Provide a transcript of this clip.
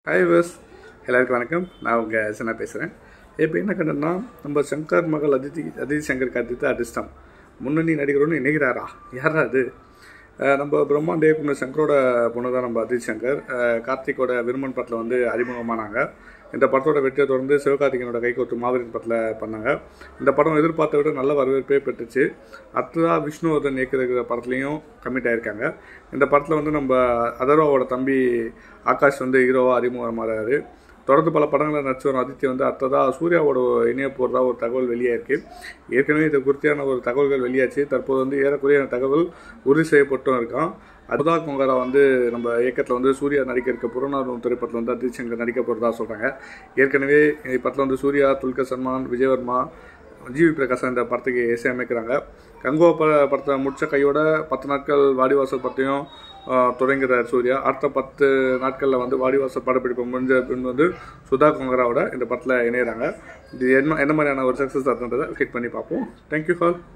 hi வஸ் எல்லாருக்கும் வணக்கம் நான் உங்கள் சின்ன பேசுகிறேன் இப்போ என்ன கண்டனா நம்ம சங்கர் மகள் அதித்தி அதிதி சங்கர் கார்த்தித்து அதிர்ஷ்டம் முன்னணி நடிகர்னு இணைகிறாரா யாரா அது அஹ் நம்ம பிரம்மாண்ட இயக்குனர் சங்கரோட பொண்ணு தான் நம்ம அதிதி சங்கர் அஹ் கார்த்திக்கோட விருமன் படத்தில் வந்து அறிமுகமானாங்க இந்த படத்தோட வெற்றியை தொடர்ந்து சிவகார்த்திகேயனோட கைகோத்து மாவீரன் படத்தில் பண்ணாங்க இந்த படம் எதிர்பார்த்த விட நல்ல வரவேற்பே பெற்றுச்சு அடுத்ததா விஷ்ணுவர்தன் இயக்குற படத்துலையும் கமிட் ஆயிருக்காங்க இந்த படத்தில் வந்து நம்ம அதர்வாவோட தம்பி ஆகாஷ் வந்து ஹீரோவாக அறிமுகமாறாரு தொடர்ந்து பல படங்களில் நடிச்சு வரும் அதித்தி வந்து அடுத்ததாக சூர்யாவோட இணைய போகிறதா ஒரு தகவல் வெளியாயிருக்கு ஏற்கனவே இது குறித்தான ஒரு தகவல்கள் வெளியாச்சு தற்போது வந்து ஏறக்குறைய தகவல் உறுதி செய்யப்பட்டும் இருக்கான் அதுதா கொங்கரா வந்து நம்ம இயக்கத்தில் வந்து சூர்யா நடிக்க இருக்க புறநானூறு திரைப்படத்தில் வந்து அதித்தி சங்கர் நடிக்க போகிறதா சொல்கிறாங்க ஏற்கனவே இப்படத்தில் வந்து சூர்யா துல்கர் சல்மான் விஜயவர்மா ஜிவி பிரகாஷ் இந்த படத்துக்கு இசையமைக்கிறாங்க கங்கோ ப படத்தை முடிச்ச கையோட பத்து நாட்கள் வாடிவாசல் படத்தையும் ஆஹ், தொடங்குறார் சூர்யா அடுத்த பத்து நாட்களில் வந்து வாடிவாசல் படப்பிடிப்பு முடிஞ்ச பின் வந்து சுதா கொங்கராவோட இந்த படத்தில் இணையிறாங்க இது என்ன என்ன மாதிரியான ஒரு சக்ஸஸ் ஆகுன்றதை ஹிட் பண்ணி பார்ப்போம் தேங்க்யூ ஃபார்